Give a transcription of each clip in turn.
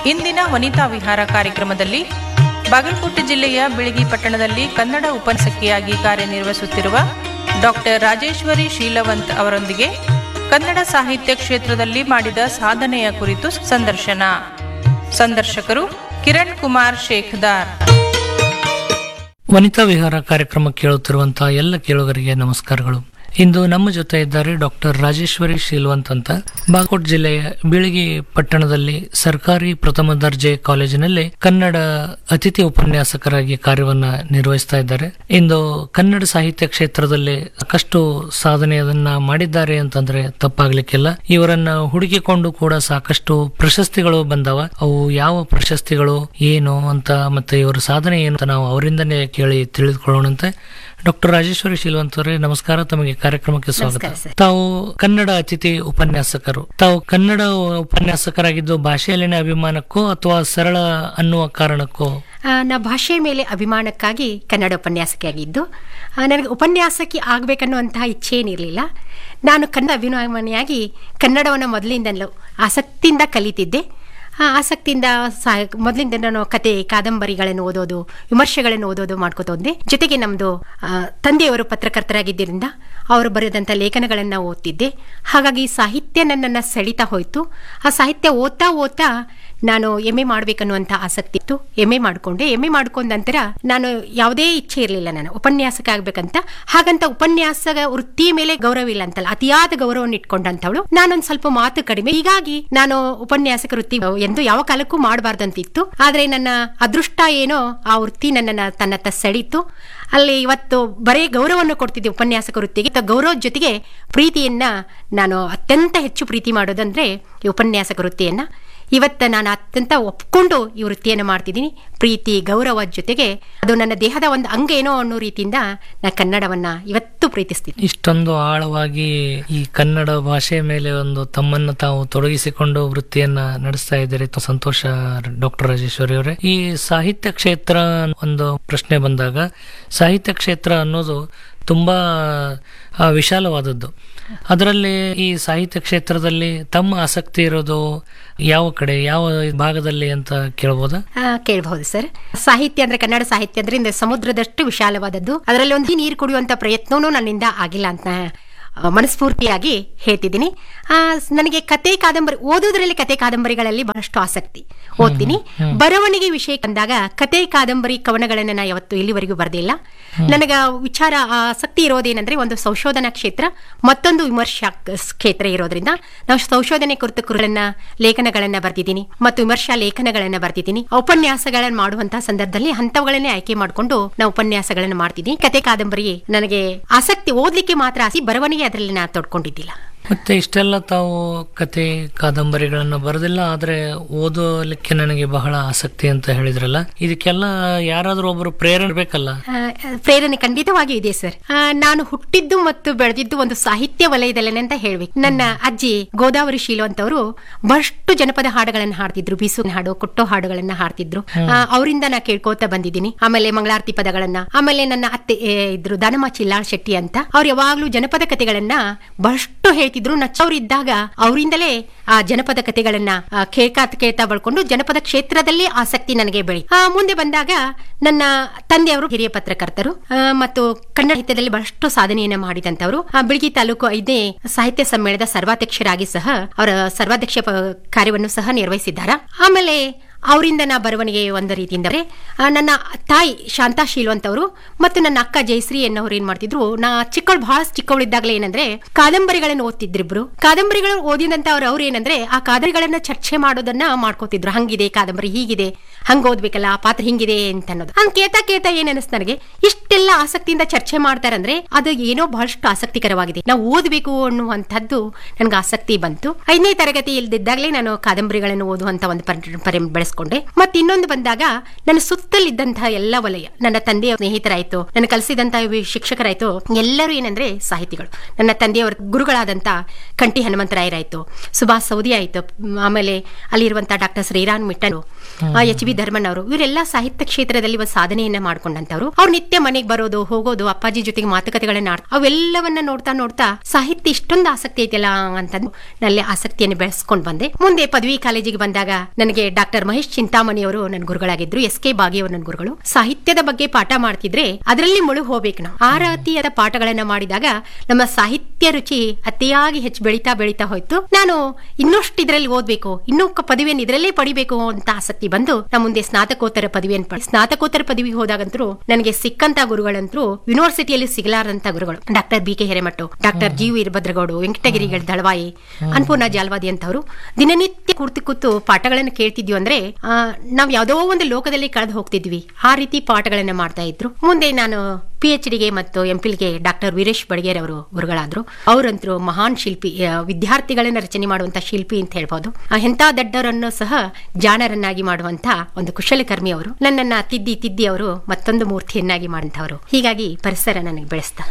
ಇಂದಿನ ವನಿತಾ ವಿಹಾರ ಕಾರ್ಯಕ್ರಮದಲ್ಲಿ ಬಾಗಲಕೋಟೆ ಜಿಲ್ಲೆಯ ಬಿಳಗಿ ಪಟ್ಟಣದಲ್ಲಿ ಕನ್ನಡ ಉಪನ್ಯಾಸಕಿಯಾಗಿ ಕಾರ್ಯನಿರ್ವಹಿಸುತ್ತಿರುವ ಡಾಕ್ಟರ್ ರಾಜೇಶ್ವರಿ ಶೀಲವಂತ್ ಅವರೊಂದಿಗೆ ಕನ್ನಡ ಸಾಹಿತ್ಯ ಕ್ಷೇತ್ರದಲ್ಲಿ ಮಾಡಿದ ಸಾಧನೆಯ ಕುರಿತು ಸಂದರ್ಶನ ಸಂದರ್ಶಕರು ಕಿರಣ್ ಕುಮಾರ್ ಶೇಖ್ದಾರ್ ವನಿತಾ ವಿಹಾರ ಕಾರ್ಯಕ್ರಮ ಕೇಳುತ್ತಿರುವಂತಹ ಎಲ್ಲ ಕೇಳುಗರಿಗೆ ನಮಸ್ಕಾರಗಳು ಇಂದು ನಮ್ಮ ಜೊತೆ ಇದ್ದಾರೆ ಡಾಕ್ಟರ್ ರಾಜೇಶ್ವರಿ ಶೀಲ್ವಂತ್ ಅಂತ ಬಾಗಲಕೋಟ್ ಜಿಲ್ಲೆಯ ಬೀಳಗಿ ಪಟ್ಟಣದಲ್ಲಿ ಸರ್ಕಾರಿ ಪ್ರಥಮ ದರ್ಜೆ ಕಾಲೇಜಿನಲ್ಲಿ ಕನ್ನಡ ಅತಿಥಿ ಉಪನ್ಯಾಸಕರಾಗಿ ಕಾರ್ಯವನ್ನ ನಿರ್ವಹಿಸ್ತಾ ಇದ್ದಾರೆ ಇಂದು ಕನ್ನಡ ಸಾಹಿತ್ಯ ಕ್ಷೇತ್ರದಲ್ಲಿ ಸಾಕಷ್ಟು ಸಾಧನೆಯನ್ನ ಮಾಡಿದ್ದಾರೆ ಅಂತಂದ್ರೆ ತಪ್ಪಾಗ್ಲಿಕ್ಕಿಲ್ಲ ಇವರನ್ನ ಹುಡುಕಿಕೊಂಡು ಕೂಡ ಸಾಕಷ್ಟು ಪ್ರಶಸ್ತಿಗಳು ಬಂದವ ಅವು ಯಾವ ಪ್ರಶಸ್ತಿಗಳು ಏನು ಅಂತ ಮತ್ತೆ ಇವರ ಸಾಧನೆ ಏನು ಅಂತ ನಾವು ಅವರಿಂದನೇ ಕೇಳಿ ತಿಳಿದುಕೊಳ್ಳೋಣಂತೆ ಡಾಕ್ಟರ್ ರಾಜೇಶ್ವರಿ ಶೀಲವಂತ್ ಅವರೇ ನಮಸ್ಕಾರ ತಮಗೆ ಕಾರ್ಯಕ್ರಮಕ್ಕೆ ಸ್ವಾಗತ ನಮಸ್ಕಾರ ಸರ್. ತಾವು ಕನ್ನಡ ಅತಿಥಿ ಉಪನ್ಯಾಸಕರು ತಾವು ಕನ್ನಡ ಉಪನ್ಯಾಸಕರಾಗಿದ್ದು ಭಾಷೆಯಲ್ಲಿನ ಅಭಿಮಾನಕ್ಕೋ ಅಥವಾ ಸರಳ ಅನ್ನುವ ಕಾರಣಕ್ಕೋ ಆ, ನಾ ಭಾಷೆ ಮೇಲೆ ಅಭಿಮಾನಕ್ಕಾಗಿ ಕನ್ನಡ ಉಪನ್ಯಾಸಕಿಯಾಗಿದ್ದು ಆ, ನನಗೆ ಉಪನ್ಯಾಸಕಿ ಆಗಬೇಕನ್ನುವಂತಹ ಇಚ್ಛೆ ಏನಿರಲಿಲ್ಲ ನಾನು ಕನ್ನಡ ಅಭಿಮಾನಿಯಾಗಿ ಕನ್ನಡವನ್ನು ಮೊದಲಿಂದಲೂ ಆಸಕ್ತಿಯಿಂದ ಕಲಿತಿದ್ದೆ ಆ ಆಸಕ್ತಿಯಿಂದ ಸಾ ಮೊದಲಿಂದ ನಾನು ಕತೆ ಕಾದಂಬರಿಗಳನ್ನು ಓದೋದು ವಿಮರ್ಶೆಗಳನ್ನು ಓದೋದು ಮಾಡ್ಕೋತ ಹೋದೆ ಜೊತೆಗೆ ನಮ್ಮದು ತಂದೆಯವರು ಪತ್ರಕರ್ತರಾಗಿದ್ದರಿಂದ ಅವರು ಬರೆದಂಥ ಲೇಖನಗಳನ್ನು ಓದ್ತಿದ್ದೆ ಹಾಗಾಗಿ ಸಾಹಿತ್ಯ ನನ್ನನ್ನು ಸೆಳೀತಾ ಹೋಯಿತು ಆ ಸಾಹಿತ್ಯ ಓದ್ತಾ ಓದ್ತಾ ನಾನು ಎಮ್ ಎ ಮಾಡ್ಬೇಕನ್ನುವಂಥ ಆಸಕ್ತಿ ಇತ್ತು ಎಮ್ ಎ ಮಾಡ್ಕೊಂಡೆ ಎಮ್ ಎ ಮಾಡ್ಕೊಂಡ ನಂತರ ನಾನು ಯಾವುದೇ ಇಚ್ಛೆ ಇರಲಿಲ್ಲ ನಾನು ಉಪನ್ಯಾಸಕ ಆಗ್ಬೇಕಂತ ಹಾಗಂತ ಉಪನ್ಯಾಸಕ ವೃತ್ತಿ ಮೇಲೆ ಗೌರವ ಇಲ್ಲ ಅಂತಲ್ಲ ಅತಿಯಾದ ಗೌರವವನ್ನು ಇಟ್ಕೊಂಡಂತವಳು ನಾನೊಂದು ಸ್ವಲ್ಪ ಮಾತು ಕಡಿಮೆ ಹೀಗಾಗಿ ನಾನು ಉಪನ್ಯಾಸಕ ವೃತ್ತಿ ಎಂದು ಯಾವ ಕಾಲಕ್ಕೂ ಮಾಡಬಾರ್ದಂತಿತ್ತು ಆದ್ರೆ ನನ್ನ ಅದೃಷ್ಟ ಏನೋ ಆ ವೃತ್ತಿ ನನ್ನನ್ನು ತನ್ನತ್ತ ಸೆಳೀತು ಅಲ್ಲಿ ಇವತ್ತು ಬರೀ ಗೌರವವನ್ನು ಕೊಡ್ತಿದ್ದೆ ಉಪನ್ಯಾಸಕ ವೃತ್ತಿಗೆ ತ- ಗೌರವದ ಜೊತೆಗೆ ಪ್ರೀತಿಯನ್ನ ನಾನು ಅತ್ಯಂತ ಹೆಚ್ಚು ಪ್ರೀತಿ ಮಾಡೋದಂದ್ರೆ ಈ ಉಪನ್ಯಾಸಕ ವೃತ್ತಿಯನ್ನ ಇವತ್ತು ನಾನು ಅತ್ಯಂತ ಒಪ್ಕೊಂಡು ಈ ವೃತ್ತಿಯನ್ನು ಮಾಡ್ತಿದ್ದೀನಿ ಪ್ರೀತಿ ಗೌರವದ ಜೊತೆಗೆ ಅದು ನನ್ನ ದೇಹದ ಒಂದು ಅಂಗ ಏನೋ ಅನ್ನೋ ರೀತಿಯಿಂದ ನಾನು ಕನ್ನಡವನ್ನ ಇವತ್ತು ಪ್ರೀತಿಸ್ತೀನಿ ಇಷ್ಟೊಂದು ಆಳವಾಗಿ ಈ ಕನ್ನಡ ಭಾಷೆ ಮೇಲೆ ಒಂದು ತಮ್ಮನ್ನು ತಾವು ತೊಡಗಿಸಿಕೊಂಡು ವೃತ್ತಿಯನ್ನ ನಡೆಸ್ತಾ ಇದ್ದೀರಿ ತ- ಸಂತೋಷ ಡಾಕ್ಟರ್ ರಾಜೇಶ್ವರಿ ಅವರೇ ಈ ಸಾಹಿತ್ಯ ಕ್ಷೇತ್ರ ಒಂದು ಪ್ರಶ್ನೆ ಬಂದಾಗ ಸಾಹಿತ್ಯ ಕ್ಷೇತ್ರ ಅನ್ನೋದು ತುಂಬಾ ಆ, ವಿಶಾಲವಾದದ್ದು ಅದರಲ್ಲಿ ಈ ಸಾಹಿತ್ಯ ಕ್ಷೇತ್ರದಲ್ಲಿ ತಮ್ಮ ಆಸಕ್ತಿ ಇರೋದು ಯಾವ ಕಡೆ ಯಾವ ಭಾಗದಲ್ಲಿ ಅಂತ ಕೇಳ್ಬೋದಾ ಆ, ಕೇಳಬಹುದು ಸರ್ ಸಾಹಿತ್ಯ ಅಂದ್ರೆ ಕನ್ನಡ ಸಾಹಿತ್ಯ ಅಂದ್ರೆ ಇಂದ ಸಮುದ್ರದಷ್ಟು ವಿಶಾಲವಾದದ್ದು ಅದರಲ್ಲಿ ಒಂದು ನೀರು ಕುಡಿಯುವಂತ ಪ್ರಯತ್ನವೂ ನನ್ನಿಂದ ಆಗಿಲ್ಲ ಅಂತ ಆ, ಮನಸ್ಫೂರ್ತಿಯಾಗಿ ಹೇಳ್ತಿದ್ದೀನಿ ಆ, ನನಗೆ ಕತೆ ಕಾದಂಬರಿ ಓದೋದ್ರಲ್ಲಿ ಕತೆ ಕಾದಂಬರಿಗಳಲ್ಲಿ ಬಹಳಷ್ಟು ಆಸಕ್ತಿ ಓದ್ತೀನಿ ಬರವಣಿಗೆ ವಿಷಯ ಬಂದಾಗ ಕತೆ ಕಾದಂಬರಿ ಕವನಗಳನ್ನು ನಾ ಯಾವತ್ತು ಇಲ್ಲಿವರೆಗೂ ಬರೆದಿಲ್ಲ ನನಗ ವಿಚಾರ ಆಸಕ್ತಿ ಇರೋದೇನೆಂದ್ರೆ ಒಂದು ಸಂಶೋಧನಾ ಕ್ಷೇತ್ರ ಮತ್ತೊಂದು ವಿಮರ್ಶಾ ಕ- ಕ್ಷೇತ್ರ ಇರೋದ್ರಿಂದ ನಾವು ಸಂಶೋಧನೆ ಕುರಿತು ಕುರುಗಳನ್ನ ಲೇಖನಗಳನ್ನ ಬರ್ದಿದ್ದೀನಿ ಮತ್ತು ವಿಮರ್ಶಾ ಲೇಖನಗಳನ್ನ ಬರ್ದಿದ್ದೀನಿ ಉಪನ್ಯಾಸಗಳನ್ನ ಮಾಡುವಂತಹ ಸಂದರ್ಭದಲ್ಲಿ ಹಂತಗಳನ್ನೇ ಆಯ್ಕೆ ಮಾಡಿಕೊಂಡು ನಾವು ಉಪನ್ಯಾಸಗಳನ್ನ ಮಾಡ್ತಿದ್ದೀನಿ ಕತೆ ಕಾದಂಬರಿ ನನಗೆ ಆಸಕ್ತಿ ಓದ್ಲಿಕ್ಕೆ ಮಾತ್ರ ಆಸಿ ಬರವಣಿಗೆ ಅದರಲ್ಲಿ ನಾ ತೊಡ್ಕೊಂಡಿದ್ದಿಲ್ಲ ಮತ್ತೆ ಇಷ್ಟೆಲ್ಲ ತಾವು ಕತೆ ಕಾದಂಬರಿಗಳನ್ನು ಬರೆದಿಲ್ಲ ಆದ್ರೆ ಓದಲಿಕ್ಕೆ ನನಗೆ ಬಹಳ ಆಸಕ್ತಿ ಅಂತ ಹೇಳಿದ್ರಲ್ಲ ಇದಕ್ಕೆಲ್ಲ ಯಾರಾದ್ರೂ ಒಬ್ಬರು ಪ್ರೇರಣೆ ಬೇಕಲ್ಲ ಆ, ಪ್ರೇರಣೆ ಖಂಡಿತವಾಗಿಯೂ ಇದೆ ಸರ್ ಆ, ನಾನು ಹುಟ್ಟಿದ್ದು ಮತ್ತು ಬೆಳೆದಿದ್ದು ಒಂದು ಸಾಹಿತ್ಯ ವಲಯದಲ್ಲೇ ಅಂತ ಹೇಳ್ಬೇಕು ನನ್ನ ಅಜ್ಜಿ ಗೋದಾವರಿ ಶೀಲವಂತವರು ಬಹಳಷ್ಟು ಜನಪದ ಹಾಡುಗಳನ್ನ ಹಾಡ್ತಿದ್ರು ಬೀಸು ಹಾಡು ಕೊಟ್ಟೋ ಹಾಡುಗಳನ್ನ ಹಾಡ್ತಿದ್ರು ಆ, ಅವರಿಂದ ನಾ ಕೇಳ್ಕೋತಾ ಬಂದಿದ್ದೀನಿ ಆಮೇಲೆ ಮಂಗಳಾರತಿ ಪದಗಳನ್ನ ಆಮೇಲೆ ನನ್ನ ಅತ್ತೆ ಏ, ಇದ್ರು ದಾನಮ್ಮ ಚಿಲ್ಲಾಳ್ ಶೆಟ್ಟಿ ಅಂತ ಅವ್ರು ಯಾವಾಗ್ಲೂ ಜನಪದ ಕಥೆಗಳನ್ನ ಬಹಳಷ್ಟು ಹೇಳ್ತಿದ್ರು ನಚ್ಚವ್ರಿದ್ದಾಗ ಅವರಿಂದಲೇ ಆ ಜನಪದ ಕಥೆಗಳನ್ನ ಆ, ಕೇಳ್ತಾ ಕೇಳ್ತಾ ಬಳ್ಕೊಂಡು ಜನಪದ ಕ್ಷೇತ್ರದಲ್ಲಿ ಆಸಕ್ತಿ ನನಗೆ ಬೆಳಿ ಆ, ಮುಂದೆ ಬಂದಾಗ ನನ್ನ ತಂದೆಯವರು ಹಿರಿಯ ಪತ್ರಕರ್ತರು ಆ, ಮತ್ತು ಕನ್ನಡ ಸಾಹಿತ್ಯದಲ್ಲಿ ಬಹಳಷ್ಟು ಸಾಧನೆಯನ್ನ ಮಾಡಿದಂತವರು ಆ, ಬಿಳ್ಗಿ ತಾಲೂಕು ಐದನೇ ಸಾಹಿತ್ಯ ಸಮ್ಮೇಳನದ ಸರ್ವಾಧ್ಯಕ್ಷರಾಗಿ ಸಹ ಅವರ ಸರ್ವಾಧ್ಯಕ್ಷ ಪ- ಕಾರ್ಯವನ್ನು ಸಹ ನಿರ್ವಹಿಸಿದ್ದಾರೆ ಆಮೇಲೆ ಅವರಿಂದ ನಾ ಬರವಣಿಗೆ ಒಂದು ರೀತಿಯಿಂದ ಅಂದ್ರೆ, ಆ, ನನ್ನ ತಾಯಿ ಶಾಂತಾ ಶೀಲ್ವಂತ್ ಅವರು ಮತ್ತು ನನ್ನ ಅಕ್ಕ ಜಯಶ್ರೀ ಎನ್ನೋರು ಏನ್ ಮಾಡ್ತಿದ್ರು ನಾ ಚಿಕ್ಕವಳು ಬಹಳ ಚಿಕ್ಕವಳಿದ್ದಾಗಲೇ ಏನಂದ್ರೆ ಕಾದಂಬರಿಗಳನ್ನು ಓದ್ತಿದ್ರಿಬ್ರು ಕಾದಂಬರಿಗಳು ಓದಿದಂತ ಅವ್ರು ಅವ್ರು ಏನಂದ್ರೆ ಆ ಕಾದಂಬರಿಗಳನ್ನ ಚರ್ಚೆ ಮಾಡೋದನ್ನ ಮಾಡ್ಕೋತಿದ್ರು ಹಂಗಿದೆ ಕಾದಂಬರಿ ಹೀಗಿದೆ ಹಂಗ ಓದ್ಬೇಕಲ್ಲ ಆ ಪಾತ್ರ ಹಿಂಗಿದೆ ಅಂತ ಅನ್ನೋದು ಹಂಗ್ ಕೇಳ್ತಾ ಕೇಳ್ತಾ ಏನ್ ಅನಿಸ್ತು ನನಗೆ ಇಷ್ಟೆಲ್ಲ ಆಸಕ್ತಿಯಿಂದ ಚರ್ಚೆ ಮಾಡ್ತಾರಂದ್ರೆ ಅದು ಏನೋ ಬಹಳಷ್ಟು ಆಸಕ್ತಿಕರವಾಗಿದೆ ನಾವು ಓದಬೇಕು ಅನ್ನುವಂಥದ್ದು ನನ್ಗೆ ಆಸಕ್ತಿ ಬಂತು ಐದನೇ ತರಗತಿ ಇಲ್ದಿದ್ದಾಗಲೇ ನಾನು ಕಾದಂಬರಿಗಳನ್ನು ಓದುವಂತ ಒಂದು ಪರ- ಪರಿ ಬೆಳೆಸ್ಕೊಂಡೆ ಮತ್ತೆ ಇನ್ನೊಂದು ಬಂದಾಗ ನನ್ನ ಸುತ್ತಲಿದ್ದಂತಹ ಎಲ್ಲ ವಲಯ ನನ್ನ ತಂದೆಯ ಸ್ನೇಹಿತರಾಯ್ತು ನನ್ನ ಕಲಿಸಿದಂತಹ ವಿ- ಶಿಕ್ಷಕರಾಯ್ತು ಎಲ್ಲರೂ ಏನಂದ್ರೆ ಸಾಹಿತಿಗಳು ನನ್ನ ತಂದೆಯವರ ಗುರುಗಳಾದಂತ ಕಂಟಿ ಹನುಮಂತರಾಯರಾಯ್ತು ಸುಭಾಷ್ ಸೌದಿ ಆಯ್ತು ಮ್, ಆಮೇಲೆ ಅಲ್ಲಿರುವಂತಹ ಡಾಕ್ಟರ್ ಶ್ರೀರಾಮ್ ಮಿಟ್ಟನು ಎಚ್ ಬಿ ಧರ್ಮನ್ ಅವರು ಇವರೆಲ್ಲ ಸಾಹಿತ್ಯ ಕ್ಷೇತ್ರದಲ್ಲಿ ಒಂದು ಸಾಧನೆಯನ್ನ ಮಾಡ್ಕೊಂಡಂತವ್ರು ಅವ್ರು ನಿತ್ಯ ಮನೆಗೆ ಮನೆಗೆ ಬರೋದು ಹೋಗೋದು ಅಪ್ಪಾಜಿ ಜೊತೆಗೆ ಮಾತುಕತೆಗಳನ್ನ ಆಡ್ ಅವೆಲ್ಲವನ್ನ ನೋಡ್ತಾ ನೋಡ್ತಾ ಸಾಹಿತ್ಯ ಇಷ್ಟೊಂದು ಆಸಕ್ತಿ ಐತಿಲ್ಲ ಅಂತಂದು ನಲ್ಲಿ ಆಸಕ್ತಿಯನ್ನು ಬೆಳೆಸ್ಕೊಂಡು ಬಂದೆ ಮುಂದೆ ಪದವಿ ಕಾಲೇಜಿಗೆ ಬಂದಾಗ ನನಗೆ ಡಾಕ್ಟರ್ ಮಹೇಶ್ ಚಿಂತಾಮಣಿ ಅವರು ನನ್ನ ಗುರುಗಳಾಗಿದ್ರು ಎಸ್ ಕೆ ಬಾಗಿ ಅವರು ನನ್ನ ಗುರುಗಳು ಸಾಹಿತ್ಯದ ಬಗ್ಗೆ ಪಾಠ ಮಾಡ್ತಿದ್ರೆ ಅದರಲ್ಲಿ ಮುಳುಗ್ ಹೋಗ್ಬೇಕು ನಾವು ಆ ರೀತಿಯಾದ ಪಾಠಗಳನ್ನ ಮಾಡಿದಾಗ ನಮ್ಮ ಸಾಹಿತ್ಯ ರುಚಿ ಅತಿಯಾಗಿ ಹೆಚ್ಚು ಬೆಳೀತಾ ಬೆಳೀತಾ ಹೋಯ್ತು ನಾನು ಇನ್ನಷ್ಟು ಇದರಲ್ಲಿ ಓದ್ಬೇಕು ಇನ್ನೂ ಕ- ಪದವಿಯನ್ನು ಇದರಲ್ಲೇ ಪಡಿಬೇಕು ಅಂತ ಆಸಕ್ತಿ ಬಂದು ನಾ ಮುಂದೆ ಸ್ನಾತಕೋತ್ತರ ಪದವಿಯನ್ನು ಪಡಿ ಸ್ನಾತಕೋತ್ತರ ಪದವಿಗೆ ಹೋದಾಗಂತರೂ ನನಗೆ ಸಿಕ್ಕಂತ ಗುರುಗಳಂತರೂ ಯೂನಿವರ್ಸಿಟಿಯಲ್ಲಿ ಸಿಗಲಾರಂತ ಗುರುಗಳು doctor B K Hiremath doctor G Veerabhadragowda ವೆಂಕಟಗಿರಿಗಳ ದಳವಾಯಿ ಅನ್ಪೂರ್ಣ ಜಾಲ್ವಾದಿ ಅಂತವರು ದಿನನಿತ್ಯ ಕೂರ್ತಿ ಕೂತು ಪಾಠಗಳನ್ನು ಕೇಳ್ತಿದ್ವಿ ಅಂದ್ರೆ ಆ, ನಾವ್ ಯಾವ್ದೋ ಒಂದು ಲೋಕದಲ್ಲಿ ಕಳೆದು ಹೋಗ್ತಿದ್ವಿ ಆ ರೀತಿ ಪಾಠಗಳನ್ನ ಮಾಡ್ತಾ ಇದ್ರು ಮುಂದೆ ನಾನು ಪಿ ಎಚ್ ಡಿಗೆ ಮತ್ತು ಎಂ ಗೆ ಡಾಕ್ಟರ್ ವೀರೇಶ್ ಬಡಗೇರ್ ಅವರು ಗುರುಗಳಾದ್ರು ಅವರಂತರೂ ಮಹಾನ್ ಶಿಲ್ಪಿ ಆ, ವಿದ್ಯಾರ್ಥಿಗಳನ್ನ ರಚನೆ ಮಾಡುವಂತ ಶಿಲ್ಪಿ ಅಂತ ಹೇಳ್ಬೋದು ಆ, ಎಂಥ ದಡ್ಡರನ್ನು ಸಹ ಜಾಣರನ್ನಾಗಿ ಮಾಡುವಂತ ಒಂದು ಕುಶಲಕರ್ಮಿ ಅವರು ನನ್ನನ್ನ ತಿದ್ದಿ ತಿದ್ದಿ ಅವರು ಮತ್ತೊಂದು ಮೂರ್ತಿಯನ್ನಾಗಿ ಮಾಡಿದಂಥವರು ಹೀಗಾಗಿ ಪರಿಸರ ನನಗೆ ಬೆಳೆಸ್ತಾ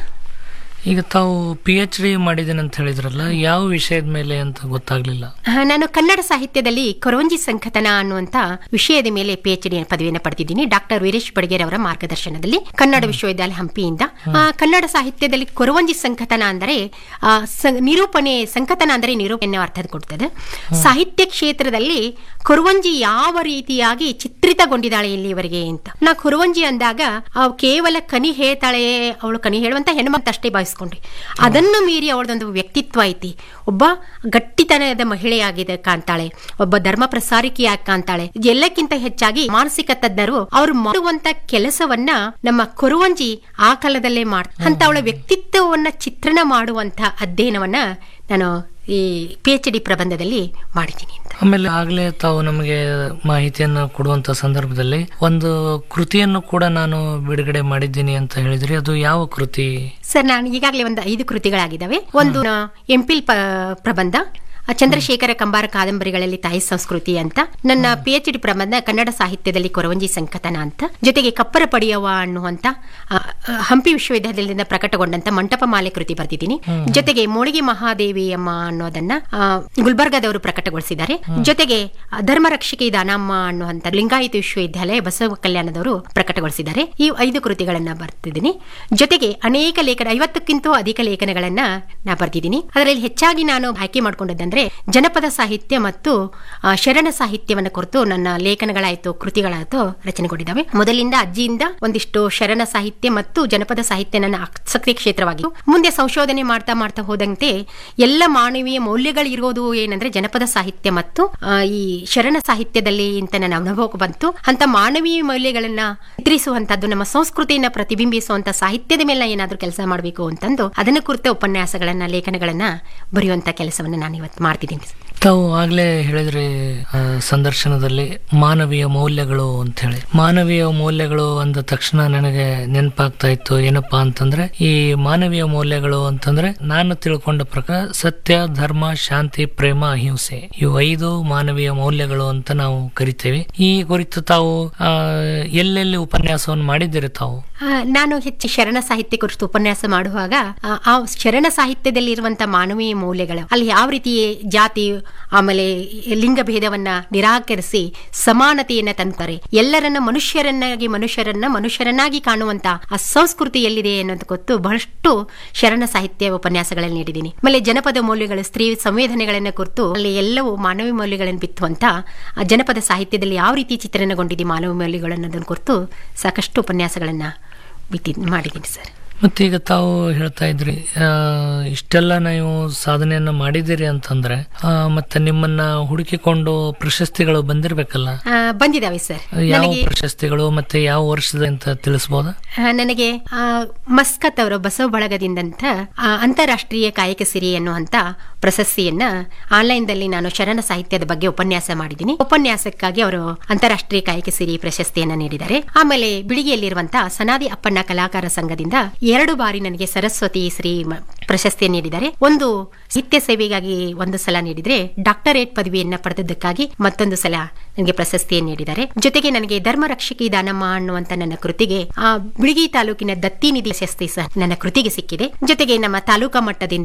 ಈಗ ತಾವು ಪಿ ಎಚ್ ಡಿ ಮಾಡಿದ್ದೀನಿ ಅಂತ ಹೇಳಿದ್ರಲ್ಲ ಯಾವ ವಿಷಯದ ಮೇಲೆ ಅಂತ ಗೊತ್ತಾಗ್ಲಿಲ್ಲ ಆ, ನಾನು ಕನ್ನಡ ಸಾಹಿತ್ಯದಲ್ಲಿ ಕೊರವಂಜಿ ಸಂಕಥನ ಅನ್ನುವಂತ ವಿಷಯದ ಮೇಲೆ ಪಿ ಎಚ್ ಡಿ ಪದವಿಯನ್ನು ಪಡೆದಿದ್ದೀನಿ ಡಾಕ್ಟರ್ ವೀರೇಶ್ ಬಡಗೇರ್ ಅವರ ಮಾರ್ಗದರ್ಶನದಲ್ಲಿ ಕನ್ನಡ ವಿಶ್ವವಿದ್ಯಾಲಯ ಹಂಪಿಯಿಂದ ಆ, ಕನ್ನಡ ಸಾಹಿತ್ಯದಲ್ಲಿ ಕೊರವಂಜಿ ಸಂಕಥನ ಅಂದರೆ ಆ, ಸ- ನಿರೂಪಣೆ ಸಂಕಥನ ಅಂದರೆ ನಿರೂಪಣೆ ಅರ್ಥ ಕೊಡ್ತದೆ ಸಾಹಿತ್ಯ ಕ್ಷೇತ್ರದಲ್ಲಿ ಕೊರವಂಜಿ ಯಾವ ರೀತಿಯಾಗಿ ಚಿತ್ರಿತಗೊಂಡಿದ್ದಾಳೆ ಇಲ್ಲಿವರೆಗೆ ಅಂತ ನಾ ಕೊರವಂಜಿ ಅಂದಾಗ ಅವ್ ಕೇವಲ ಕನಿ ಹೇಳ್ತಾಳೆ ಅವಳು ಕನಿ ಹೇಳುವಂತ ಹೆಣ್ಮಕ್ಳು ಅಷ್ಟೇ ಭಾವಿಸ್ಕೊಂಡ್ರಿ ಅದನ್ನು ಮೀರಿ ಅವಳದೊಂದು ವ್ಯಕ್ತಿತ್ವ ಐತಿ ಒಬ್ಬ ಗಟ್ಟಿತನದ ಮಹಿಳೆಯಾಗಿದೆ ಕಾಣ್ತಾಳೆ ಒಬ್ಬ ಧರ್ಮ ಪ್ರಸಾರಿಕೆಯಾಗಿ ಕಾಣ್ತಾಳೆ ಎಲ್ಲಕ್ಕಿಂತ ಹೆಚ್ಚಾಗಿ ಮಾನಸಿಕ ತಜ್ಞರು ಅವ್ರು ಮಾಡುವಂತ ಕೆಲಸವನ್ನ ನಮ್ಮ ಕೊರುವಂಜಿ ಆ ಕಾಲದಲ್ಲೇ ಮಾಡ್ ಅಂತ ಅವಳ ವ್ಯಕ್ತಿತ್ವವನ್ನ ಚಿತ್ರಣ ಮಾಡುವಂತ ಅಧ್ಯಯನವನ್ನ ನಾನು ಈ ಪಿ ಎಚ್ ಡಿ ಪ್ರಬಂಧದಲ್ಲಿ ಮಾಡಿದ್ದೀನಿ ಅಂತ ಆಮೇಲೆ ಆಗ್ಲೇ ತಾವು ನಮಗೆ ಮಾಹಿತಿಯನ್ನು ಕೊಡುವಂತ ಸಂದರ್ಭದಲ್ಲಿ ಒಂದು ಕೃತಿಯನ್ನು ಕೂಡ ನಾನು ಬಿಡುಗಡೆ ಮಾಡಿದ್ದೀನಿ ಅಂತ ಹೇಳಿದ್ರಿ ಅದು ಯಾವ ಕೃತಿ ಸರ್ ನಾನು ಈಗಾಗಲೇ ಒಂದು ಐದು ಕೃತಿಗಳಾಗಿದ್ದಾವೆ ಒಂದು ಎಂಪಿಲ್ ಪ್ರಬಂಧ ಆ ಚಂದ್ರಶೇಖರ ಕಂಬಾರ ಕಾದಂಬರಿಗಳಲ್ಲಿ ತಾಯಿ ಸಂಸ್ಕೃತಿ ಅಂತ ನನ್ನ ಪಿ ಎಚ್ ಡಿ ಪ್ರಬಂಧ ಕನ್ನಡ ಸಾಹಿತ್ಯದಲ್ಲಿ ಕೊರವಂಜಿ ಸಂಕಥನ ಅಂತ ಜೊತೆಗೆ ಕಪ್ಪರ ಪಡಿಯವ ಅನ್ನುವಂತ ಆ, ಆ, ಹಂಪಿ ವಿಶ್ವವಿದ್ಯಾಲಯದಿಂದ ಪ್ರಕಟಗೊಂಡಂತ ಮಂಟಪ ಮಾಲೆ ಕೃತಿ ಬರೆದಿದ್ದೀನಿ ಜೊತೆಗೆ ಮೋಳಿಗೆ ಮಹಾದೇವಿ ಅಮ್ಮ ಅನ್ನೋದನ್ನ ಆ, ಗುಲ್ಬರ್ಗಾದವರು ಪ್ರಕಟಗೊಳಿಸಿದ್ದಾರೆ ಜೊತೆಗೆ ಆ, ಧರ್ಮ ರಕ್ಷಕಿ ದಾನಮ್ಮ ಅನ್ನುವಂತ ಲಿಂಗಾಯತ ವಿಶ್ವವಿದ್ಯಾಲಯ ಬಸವ ಕಲ್ಯಾಣದವರು ಪ್ರಕಟಗೊಳಿಸಿದ್ದಾರೆ ಈ ಐದು ಕೃತಿಗಳನ್ನ ಬರ್ತಿದ್ದೀನಿ ಜೊತೆಗೆ ಅನೇಕ ಲೇಖನ ಐವತ್ತಕ್ಕಿಂತ ಅಧಿಕ ಲೇಖನಗಳನ್ನ ನಾ ಬರ್ತಿದ್ದೀನಿ ಅದರಲ್ಲಿ ಹೆಚ್ಚಾಗಿ ನಾನು ಆಯ್ಕೆ ಮಾಡ್ಕೊಂಡದ್ದಂದ್ರೆ ಜನಪದ ಸಾಹಿತ್ಯ ಮತ್ತು ಆ, ಶರಣ ಸಾಹಿತ್ಯವನ್ನ ಕುರಿತು ನನ್ನ ಲೇಖನಗಳಾಯ್ತು ಕೃತಿಗಳಾಯ್ತು ರಚನೆಗೊಂಡಿದ್ದಾವೆ ಮೊದಲಿಂದ ಅಜ್ಜಿಯಿಂದ ಒಂದಿಷ್ಟು ಶರಣ ಸಾಹಿತ್ಯ ಮತ್ತು ಜನಪದ ಸಾಹಿತ್ಯ ನನ್ನ ಆಸಕ್ತಿ ಕ್ಷೇತ್ರವಾಗಿತ್ತು ಮುಂದೆ ಸಂಶೋಧನೆ ಮಾಡ್ತಾ ಮಾಡ್ತಾ ಹೋದಂತೆ ಎಲ್ಲ ಮಾನವೀಯ ಮೌಲ್ಯಗಳು ಇರೋದು ಏನಂದ್ರೆ ಜನಪದ ಸಾಹಿತ್ಯ ಮತ್ತು ಆ, ಈ ಶರಣ ಸಾಹಿತ್ಯದಲ್ಲಿ ಅಂತ ನನ್ನ ಅನುಭವಕ್ಕೆ ಬಂತು ಅಂತ ಮಾನವೀಯ ಮೌಲ್ಯಗಳನ್ನ ಚಿತ್ರಿಸುವಂತದ್ದು ನಮ್ಮ ಸಂಸ್ಕೃತಿಯನ್ನ ಪ್ರತಿಬಿಂಬಿಸುವಂತ ಸಾಹಿತ್ಯದ ಮೇಲೆ ಏನಾದ್ರೂ ಕೆಲಸ ಮಾಡಬೇಕು ಅಂತಂದು ಅದನ್ನ ಕುರಿತ ಉಪನ್ಯಾಸಗಳನ್ನ ಲೇಖನಗಳನ್ನ ಬರೆಯುವಂತ ಕೆಲಸವನ್ನ ನಾನು ಇವತ್ತು ಮಾಡ್ತಿದ್ದೀನಿ ತಾವು ಆಗ್ಲೇ ಹೇಳಿದ್ರಿ ಆ, ಸಂದರ್ಶನದಲ್ಲಿ ಮಾನವೀಯ ಮೌಲ್ಯಗಳು ಅಂತ ಹೇಳಿ ಮಾನವೀಯ ಮೌಲ್ಯಗಳು ಅಂದ ತಕ್ಷಣ ನನಗೆ ನೆನಪಾಗ್ತಾ ಇತ್ತು ಏನಪ್ಪಾ ಅಂತಂದ್ರೆ ಈ ಮಾನವೀಯ ಮೌಲ್ಯಗಳು ಅಂತಂದ್ರೆ ನಾನು ತಿಳ್ಕೊಂಡ ಪ್ರಕಾರ ಸತ್ಯ ಧರ್ಮ ಶಾಂತಿ ಪ್ರೇಮ ಅಹಿಂಸೆ ಇವು ಐದು ಮಾನವೀಯ ಮೌಲ್ಯಗಳು ಅಂತ ನಾವು ಕರಿತೇವೆ ಈ ಕುರಿತು ತಾವು ಆ, ಎಲ್ಲೆಲ್ಲಿ ಉಪನ್ಯಾಸವನ್ನು ಮಾಡಿದ್ದೀರಿ ತಾವು ಆ, ನಾನು ಹೆಚ್ಚು ಶರಣ ಸಾಹಿತ್ಯ ಕುರಿತು ಉಪನ್ಯಾಸ ಮಾಡುವಾಗ ಆ, ಆ ಶರಣ ಸಾಹಿತ್ಯದಲ್ಲಿ ಇರುವಂತ ಮಾನವೀಯ ಮೌಲ್ಯಗಳು ಅಲ್ಲಿ ಯಾವ ರೀತಿ ಜಾತಿ ಆಮೇಲೆ ಲಿಂಗ ಭೇದವನ್ನ ನಿರಾಕರಿಸಿ ಸಮಾನತೆಯನ್ನ ತಂತಾರೆ ಎಲ್ಲರನ್ನ ಮನುಷ್ಯರನ್ನಾಗಿ ಮನುಷ್ಯರನ್ನ ಮನುಷ್ಯರನ್ನಾಗಿ ಕಾಣುವಂತ ಆ ಸಂಸ್ಕೃತಿ ಎಲ್ಲಿದೆ ಅನ್ನೋದು ಗೊತ್ತು ಬಹಳಷ್ಟು ಶರಣ ಸಾಹಿತ್ಯ ಉಪನ್ಯಾಸಗಳನ್ನು ನೀಡಿದ್ದೀನಿ ಆಮೇಲೆ ಜನಪದ ಮೌಲ್ಯಗಳು ಸ್ತ್ರೀ ಸಂವೇದನೆಗಳನ್ನ ಕುರಿತು ಅಲ್ಲಿ ಎಲ್ಲವೂ ಮಾನವೀಯ ಮೌಲ್ಯಗಳನ್ನು ಬಿತ್ತುವಂತ ಆ ಜನಪದ ಸಾಹಿತ್ಯದಲ್ಲಿ ಯಾವ ರೀತಿ ಚಿತ್ರಣಗೊಂಡಿದೆ ಮಾನವ ಮೌಲ್ಯಗಳು ಅನ್ನೋದನ್ನ ಕುರಿತು ಸಾಕಷ್ಟು ಉಪನ್ಯಾಸಗಳನ್ನ ಬಿತ್ತಿ ಮಾಡಿದ್ದೀನಿ ಸರ್ ಮತ್ತೆ ಈಗ ತಾವು ಹೇಳ್ತಾ ಇದ್ರಿ ಆ, ಇಷ್ಟೆಲ್ಲ ನೀವು ಸಾಧನೆಯನ್ನ ಮಾಡಿದಿರಿ ಅಂತಂದ್ರೆ ಆ, ಮತ್ತೆ ನಿಮ್ಮನ್ನ ಹುಡುಕಿಕೊಂಡು ಪ್ರಶಸ್ತಿಗಳು ಬಂದಿರ್ಬೇಕಲ್ಲ ಆ, ಬಂದಿದ್ದಾವೆ ಸರ್ ಯಾವ ನನಗೆ ಪ್ರಶಸ್ತಿಗಳು ಮತ್ತೆ ಯಾವ ವರ್ಷದ ಅಂತ ತಿಳಿಸ್ಬೋದಾ ಆ, ನನಗೆ ಆ, ಮಸ್ಕತ್ ಅವರು ಬಸವ ಬಳಗದಿಂದಂತ ಆ, ಅಂತಾರಾಷ್ಟ್ರೀಯ ಕಾಯಕ ಸಿರಿ ಅನ್ನುವಂತ ಪ್ರಶಸ್ತಿಯನ್ನ ಆನ್ಲೈನ್ ದಲ್ಲಿ ನಾನು ಶರಣ ಸಾಹಿತ್ಯದ ಬಗ್ಗೆ ಉಪನ್ಯಾಸ ಮಾಡಿದ್ದೀನಿ ಉಪನ್ಯಾಸಕ್ಕಾಗಿ ಅವರು ಅಂತಾರಾಷ್ಟ್ರೀಯ ಕಾಯಕ ಸಿರಿ ಪ್ರಶಸ್ತಿಯನ್ನ ನೀಡಿದ್ದಾರೆ ಆಮೇಲೆ ಬಿಳಿಗಿಯಲ್ಲಿರುವಂತಹ ಸನಾದಿ ಅಪ್ಪಣ್ಣ ಕಲಾಕಾರ ಸಂಘದಿಂದ ಎರಡು ಬಾರಿ ನನಗೆ ಸರಸ್ವತಿ ಶ್ರೀ ಮ- ಪ್ರಶಸ್ತಿಯನ್ನು ನೀಡಿದ್ದಾರೆ ಒಂದು ಸಾಹಿತ್ಯ ಸೇವೆಗಾಗಿ ಒಂದು ಸಲ ನೀಡಿದ್ರೆ ಡಾಕ್ಟರೇಟ್ ಪದವಿಯನ್ನ ಪಡೆದದ್ದಕ್ಕಾಗಿ ಮತ್ತೊಂದು ಸಲ ನನಗೆ ಪ್ರಶಸ್ತಿಯನ್ನು ನೀಡಿದ್ದಾರೆ ಜೊತೆಗೆ ನನಗೆ ಧರ್ಮ ರಕ್ಷಕಿ ದಾನಮ್ಮ ಅನ್ನುವಂತ ನನ್ನ ಕೃತಿಗೆ ಆ ಬಿಳಿಗಿ ತಾಲೂಕಿನ ದತ್ತಿ ನಿಧಿ ಪ್ರಶಸ್ತಿ ಸಹ ನನ್ನ ಕೃತಿಗೆ ಸಿಕ್ಕಿದೆ ಜೊತೆಗೆ ನಮ್ಮ ತಾಲೂಕಾ ಮಟ್ಟದಿಂದ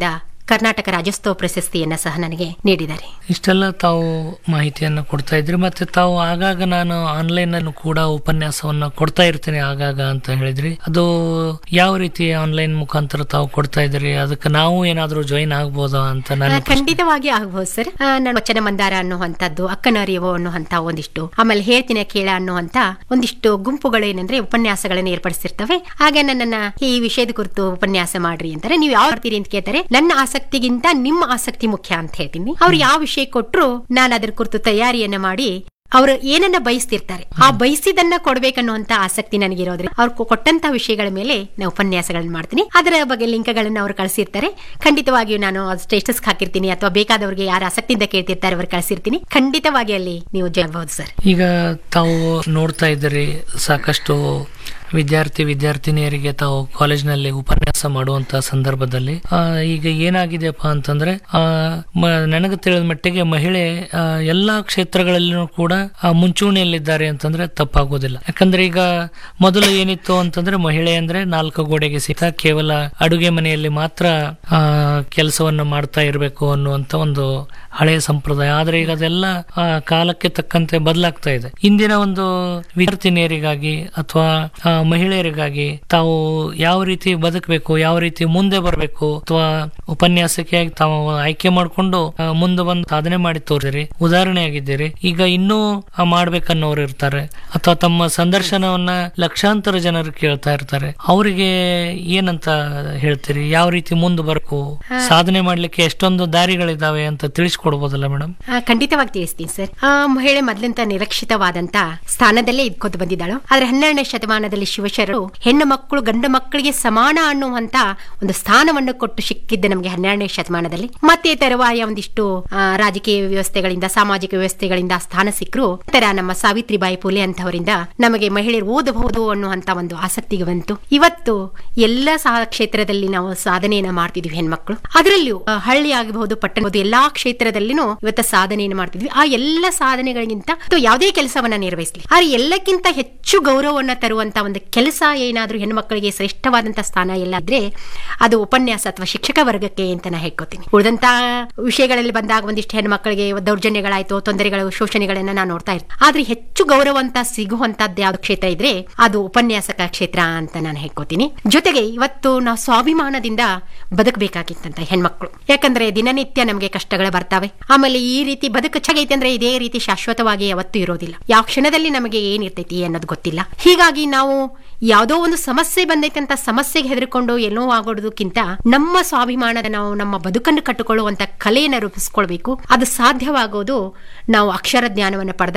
ಕರ್ನಾಟಕ ರಾಜ್ಯೋತ್ಸವ ಪ್ರಶಸ್ತಿಯನ್ನ ಸಹ ನನಗೆ ನೀಡಿದ್ದಾರೆ ಇಷ್ಟೆಲ್ಲ ತಾವು ಮಾಹಿತಿಯನ್ನು ಕೊಡ್ತಾ ಇದ್ರಿ ಮತ್ತೆ ತಾವು ಆಗಾಗ ನಾನು ಆನ್ಲೈನ್ ಅನ್ನು ಕೂಡ ಉಪನ್ಯಾಸವನ್ನ ಕೊಡ್ತಾ ಇರ್ತೀನಿ ಆಗಾಗ ಅಂತ ಹೇಳಿದ್ರಿ ಅದು ಯಾವ ರೀತಿ ಆನ್ಲೈನ್ ಮುಖಾಂತರ ತಾವು ಕೊಡ್ತಾ ಇದ್ರಿ ಅದಕ್ಕೆ ನಾವು ಏನಾದ್ರೂ ಜಾಯಿನ್ ಆಗ್ಬೋದಾ ಅಂತ ಆ, ನಾನು ಖಂಡಿತವಾಗಿ ಆಗ್ಬಹುದು ಸರ್ ಆ, ನಾನು ವಚನ ಮಂದಾರ ಅನ್ನುವಂಥದ್ದು ಅಕ್ಕನ ಅರಿವು ಅನ್ನುವಂತ ಒಂದಿಷ್ಟು ಆಮೇಲೆ ಹೇಳ್ತೀನಿ ಕೇಳ ಅನ್ನುವಂತ ಒಂದಿಷ್ಟು ಗುಂಪುಗಳು ಏನಂದ್ರೆ ಉಪನ್ಯಾಸಗಳನ್ನ ಏರ್ಪಡಿಸಿರ್ತವೆ ಹಾಗೆ ನನ್ನನ್ನ ಈ ವಿಷಯದ ಕುರಿತು ಉಪನ್ಯಾಸ ಮಾಡ್ರಿ ಅಂತಾರೆ ನೀವು ಯಾವ ಮಾಡ್ತೀರಿ ಅಂತ ಕೇಳ್ತಾರೆ ನನ್ನ ಆಸಕ್ತಿಗಿಂತ ನಿಮ್ಮ ಆಸಕ್ತಿ ಮುಖ್ಯ ಅಂತ ಹೇಳ್ತೀನಿ ಅವ್ರು ಯಾವ ವಿಷಯ ಕೊಟ್ರು ನಾನು ಅದ್ರ ಕುರಿತು ತಯಾರಿಯನ್ನ ಮಾಡಿ ಅವರು ಏನನ್ನ ಬಯಸ್ತಿರ್ತಾರೆ ಆ ಬಯಸಿದನ್ನ ಕೊಡ್ಬೇಕನ್ನುವಂತ ಆಸಕ್ತಿ ನನಗಿರೋದ್ರಿಂದ ಅವ್ರು ಕೊ- ಕೊಟ್ಟಂತ ವಿಷಯಗಳ ಮೇಲೆ ನಾನು ಉಪನ್ಯಾಸಗಳನ್ನ ಮಾಡ್ತೀನಿ ಅದರ ಬಗ್ಗೆ ಲಿಂಕ್ಗಳನ್ನ ಅವ್ರು ಕಳಿಸಿರ್ತಾರೆ ಖಂಡಿತವಾಗಿಯೂ ನಾನು ಸ್ಟೇಟಸ್ ಹಾಕಿರ್ತೀನಿ ಅಥವಾ ಬೇಕಾದವ್ರಿಗೆ ಯಾರು ಆಸಕ್ತಿಯಿಂದ ಕೇಳ್ತಿರ್ತಾರೆ ಅವ್ರು ಕಳಿಸಿರ್ತೀನಿ ಖಂಡಿತವಾಗಿ ಅಲ್ಲಿ ನೀವು ಜಯಬಹುದು ಸರ್ ಈಗ ತಾವು ನೋಡ್ತಾ ಇದ್ದೀರಿ ಸಾಕಷ್ಟು ವಿದ್ಯಾರ್ಥಿ ವಿದ್ಯಾರ್ಥಿನಿಯರಿಗೆ ತಾವು ಕಾಲೇಜ್ನಲ್ಲಿ ಉಪನ್ಯಾಸ ಮಾಡುವಂತ ಸಂದರ್ಭದಲ್ಲಿ ಆ, ಈಗ ಏನಾಗಿದೆಯಪ್ಪ ಅಂತಂದ್ರೆ ಆ, ಮ- ನನಗೆ ತಿಳಿದ ಮಟ್ಟಿಗೆ ಮಹಿಳೆ ಆ, ಎಲ್ಲಾ ಕ್ಷೇತ್ರಗಳಲ್ಲೂ ಕೂಡ ಆ, ಮುಂಚೂಣಿಯಲ್ಲಿದ್ದಾರೆ ಅಂತಂದ್ರೆ ತಪ್ಪಾಗೋದಿಲ್ಲ ಯಾಕಂದ್ರೆ ಈಗ ಮೊದಲು ಏನಿತ್ತು ಅಂತಂದ್ರೆ ಮಹಿಳೆ ಅಂದ್ರೆ ನಾಲ್ಕು ಗೋಡೆಗೆ ಸೀತ ಕೇವಲ ಅಡುಗೆ ಮನೆಯಲ್ಲಿ ಮಾತ್ರ ಆ, ಕೆಲಸವನ್ನು ಮಾಡ್ತಾ ಇರಬೇಕು ಅನ್ನುವಂತ ಒಂದು ಹಳೆಯ ಸಂಪ್ರದಾಯ ಆದ್ರೆ ಈಗ ಅದೆಲ್ಲ ಆ, ಕಾಲಕ್ಕೆ ತಕ್ಕಂತೆ ಬದಲಾಗ್ತಾ ಇದೆ ಇಂದಿನ ಒಂದು ವಿದ್ಯಾರ್ಥಿನಿಯರಿಗಾಗಿ ಅಥವಾ ಆ, ಮಹಿಳೆಯರಿಗಾಗಿ ತಾವು ಯಾವ ರೀತಿ ಬದುಕಬೇಕು ಯಾವ ರೀತಿ ಮುಂದೆ ಬರಬೇಕು ಅಥವಾ ಉಪನ್ಯಾಸಕ್ಕೆ ತಾವು ಆಯ್ಕೆ ಮಾಡಿಕೊಂಡು ಮುಂದೆ ಬಂದು ಸಾಧನೆ ಮಾಡಿ ತೋರಿಸಿರಿ ಉದಾಹರಣೆ ಆಗಿದ್ದೀರಿ ಈಗ ಇನ್ನೂ ಆ, ಮಾಡ್ಬೇಕನ್ನೋರು ಇರ್ತಾರೆ ಅಥವಾ ತಮ್ಮ ಸಂದರ್ಶನವನ್ನ ಲಕ್ಷಾಂತರ ಜನರು ಕೇಳ್ತಾ ಇರ್ತಾರೆ ಅವರಿಗೆ ಏನಂತ ಹೇಳ್ತೀರಿ ಯಾವ ರೀತಿ ಮುಂದೆ ಬರಬೇಕು ಸಾಧನೆ ಮಾಡ್ಲಿಕ್ಕೆ ಎಷ್ಟೊಂದು ದಾರಿಗಳಿದಾವೆ ಅಂತ ತಿಳಿಸ್ಕೊಡ್ಬೋದಲ್ಲ ಮೇಡಮ್ ಆ, ಖಂಡಿತವಾಗಿ ತಿಳಿಸ್ತೀನಿ ಸರ್ ಆ ಮಹಿಳೆ ಮೊದಲಿಂದ ನಿರಕ್ಷಿತವಾದಂತ ಸ್ಥಾನದಲ್ಲೇ ಇದ್ಕೊತ ಬಂದಿದ್ದಾಳು ಆದ್ರೆ ಹನ್ನೆರಡನೇ ಶತಮಾನದಲ್ಲಿ ಶಿವಶರಣರು ಹೆಣ್ಣು ಮಕ್ಕಳು ಗಂಡು ಮಕ್ಕಳಿಗೆ ಸಮಾನ ಅನ್ನುವಂತ ಒಂದು ಸ್ಥಾನವನ್ನು ಕೊಟ್ಟು ಸಿಕ್ಕಿದ್ದೆ ನಮಗೆ ಹನ್ನೆರಡನೇ ಶತಮಾನದಲ್ಲಿ ಮತ್ತೆ ತರುವಾಯ ಒಂದಿಷ್ಟು ಆ, ರಾಜಕೀಯ ವ್ಯವಸ್ಥೆಗಳಿಂದ ಸಾಮಾಜಿಕ ವ್ಯವಸ್ಥೆಗಳಿಂದ ಸ್ಥಾನ ಸಿಕ್ಕರು ತರ ನಮ್ಮ ಸಾವಿತ್ರಿಬಾಯಿ ಪುಲೆ ಅಂತವರಿಂದ ನಮಗೆ ಮಹಿಳೆಯರು ಓದಬಹುದು ಅನ್ನುವಂತ ಒಂದು ಆಸಕ್ತಿಗೆ ಬಂತು ಇವತ್ತು ಎಲ್ಲ ಸಹ ಕ್ಷೇತ್ರದಲ್ಲಿ ನಾವು ಸಾಧನೆಯನ್ನ ಮಾಡ್ತಿದ್ವಿ ಹೆಣ್ಮಕ್ಳು ಅದರಲ್ಲಿಯೂ ಆ, ಹಳ್ಳಿ ಆಗಬಹುದು ಪಟ್ಟಣ ಆಗಬಹುದು ಎಲ್ಲಾ ಕ್ಷೇತ್ರದಲ್ಲಿನೂ ಇವತ್ತು ಸಾಧನೆಯನ್ನು ಮಾಡ್ತಿದ್ವಿ ಆ ಎಲ್ಲ ಸಾಧನೆಗಳಿಗಿಂತ ಅಥವಾ ಯಾವುದೇ ಕೆಲಸವನ್ನ ನಿರ್ವಹಿಸಲಿ ಆದ್ರೆ ಎಲ್ಲಕ್ಕಿಂತ ಹೆಚ್ಚು ಗೌರವವನ್ನ ತರುವಂತ ಒಂದು ಕೆಲಸ ಏನಾದ್ರೂ ಹೆಣ್ಮಕ್ಳಿಗೆ ಶ್ರೇಷ್ಠವಾದಂತ ಸ್ಥಾನ ಎಲ್ಲ ಇದ್ರೆ ಅದು ಉಪನ್ಯಾಸ ಅಥವಾ ಶಿಕ್ಷಕ ವರ್ಗಕ್ಕೆ ಅಂತ ನಾ ಹೇಳ್ಕೊತೀನಿ ಉಳಿದಂತ ವಿಷಯಗಳಲ್ಲಿ ಬಂದಾಗ ಒಂದಿಷ್ಟು ಹೆಣ್ಮಕ್ಳಿಗೆ ದೌರ್ಜನ್ಯಗಳಾಯ್ತು ತೊಂದರೆಗಳು ಶೋಷಣೆಗಳನ್ನ ನಾನು ನೋಡ್ತಾ ಇರ್ತೀನಿ ಆದ್ರೆ ಹೆಚ್ಚು ಗೌರವ ಅಂತ ಸಿಗುವಂತದ್ದು ಯಾವ್ದು ಕ್ಷೇತ್ರ ಇದ್ರೆ ಅದು ಉಪನ್ಯಾಸಕ ಕ್ಷೇತ್ರ ಅಂತ ನಾನು ಹೇಳ್ಕೊತೀನಿ ಜೊತೆಗೆ ಇವತ್ತು ನಾವು ಸ್ವಾಭಿಮಾನದಿಂದ ಬದುಕಬೇಕಾಗಿತ್ತಂತ ಹೆಣ್ಮಕ್ಳು ಯಾಕಂದ್ರೆ ದಿನನಿತ್ಯ ನಮಗೆ ಕಷ್ಟಗಳು ಬರ್ತಾವೆ ಆಮೇಲೆ ಈ ರೀತಿ ಬದುಕು ಚೆನ್ನಾಗೈತೆ ಅಂದ್ರೆ ಇದೇ ರೀತಿ ಶಾಶ್ವತವಾಗಿ ಯಾವತ್ತೂ ಇರೋದಿಲ್ಲ ಯಾವ ಕ್ಷಣದಲ್ಲಿ ನಮಗೆ ಏನಿರ್ತೈತಿ ಅನ್ನೋದು ಗೊತ್ತಿಲ್ಲ ಹೀಗಾಗಿ ನಾವು ಯಾವುದೋ ಒಂದು ಸಮಸ್ಯೆ ಬಂದೈತೆ ಅಂತ ಸಮಸ್ಯೆಗೆ ಹೆದರ್ಕೊಂಡು ಎಲ್ಲೋ ಆಗೋದಕ್ಕಿಂತ ನಮ್ಮ ಸ್ವಾಭಿಮಾನದ ನಾವು ನಮ್ಮ ಬದುಕನ್ನು ಕಟ್ಟಿಕೊಳ್ಳುವಂತ ಕಲೆಯನ್ನು ರೂಪಿಸ್ಕೊಳ್ಬೇಕು ಅದು ಸಾಧ್ಯವಾಗೋದು ನಾವು ಅಕ್ಷರ ಜ್ಞಾನವನ್ನು ಪಡೆದ